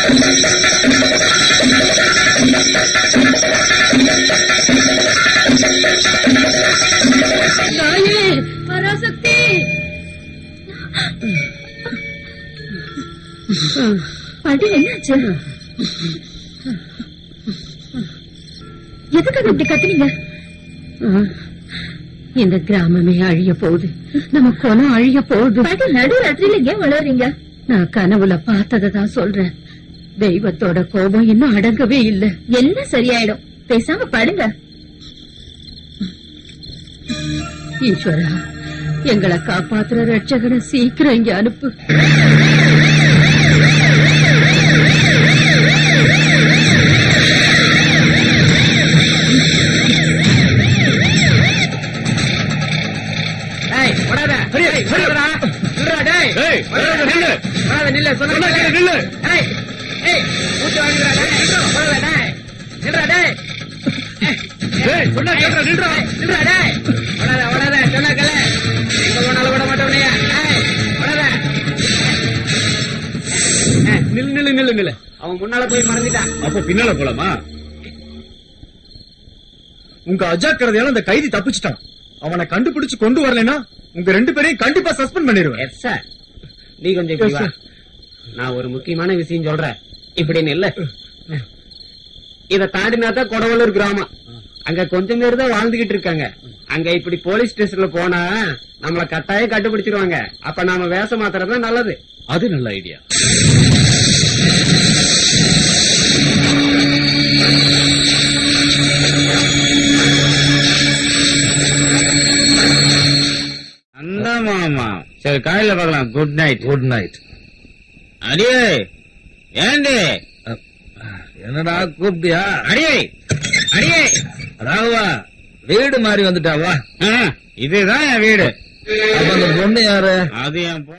தாயே பராசக்தி பாட்டி என்னாச்சு எதுக்காக இப்படி கத்துனீங்க இந்த கிராமமே அழிய போகுது நம்ம குலம் அழிய போகுது பாட்டி நடு ராத்திரியில ஏன் வளர்றீங்க நான் கனவுல பார்த்ததான் சொல்றேன் தெய்வத்தோட கோபம் இன்னும் அடங்கவே இல்ல எல்லாம் சரியாயிடும் பேசாம படுங்க ஈஸ்வரா எங்களை காப்பாத்துற ரட்சகனை சீக்கிரம் இங்க அனுப்பு டேய், ஓடாத. டேய், ஓடாதடா. நில்லுடா, டேய். ஏய், ஓடாத, நில்லு. ஓடாத, நில்லு. சொன்னா சொன்னா கேளு. நில்லு. டேய், ஏய், மூச்சு வாங்குடா, டேய். ஓடாத, டேய். நில்லுடா, டேய். ஏய், சொன்னா கேளுடா, நில்லுடா. டேய், நில்லுடா, டேய். ஓடாத, ஓடாத, சொன்னா கேளு. எங்க போனாலும் விட மாட்டோம் உன்னைய. டேய், ஓடாத. ஏய், நில்லு, நில்லு, நில்லு, நில்லு. அவன் முன்னால போய் மறந்துட்டான் அப்ப பின்னால போலாமா உங்க அஜாக்கிரதையால அந்த கைதி தப்பிச்சிட்டான் அவனை கண்டுபிடிச்சு கொண்டு வரலைன்னா உங்க ரெண்டு பேரையும் கண்டிப்பா சஸ்பெண்ட் பண்ணிடுவேன் எஸ் சார் நீ கொஞ்சம் இப்படி வா நான் ஒரு முக்கியமான விஷயம் சொல்றேன் இப்படின்னு இல்ல இத தாண்டினா தான் கொடவலூர் கிராமம் அங்க கொஞ்சம் பேர் தான் வாழ்ந்துகிட்டு இருக்காங்க அங்க இப்படி போலீஸ் ஸ்டேஷன்ல போனா நம்மள கட்டாயம் கண்டுபிடிச்சிருவாங்க அப்ப நாம வேஷம் மாத்துறது தான் நல்லது அது நல்ல ஐடியா அந்த மாமா சரி காலையில பார்க்கலாம் குட் நைட் குட் நைட் அடியே ஏண்டி என்னடா கூப்பிட்டியா அடியே அடியே ராகுவா வீடு மாறி வந்துட்டாவா இதுதான் என் வீடு அப்ப அந்த பொண்ணு யாரு அது என் பொ-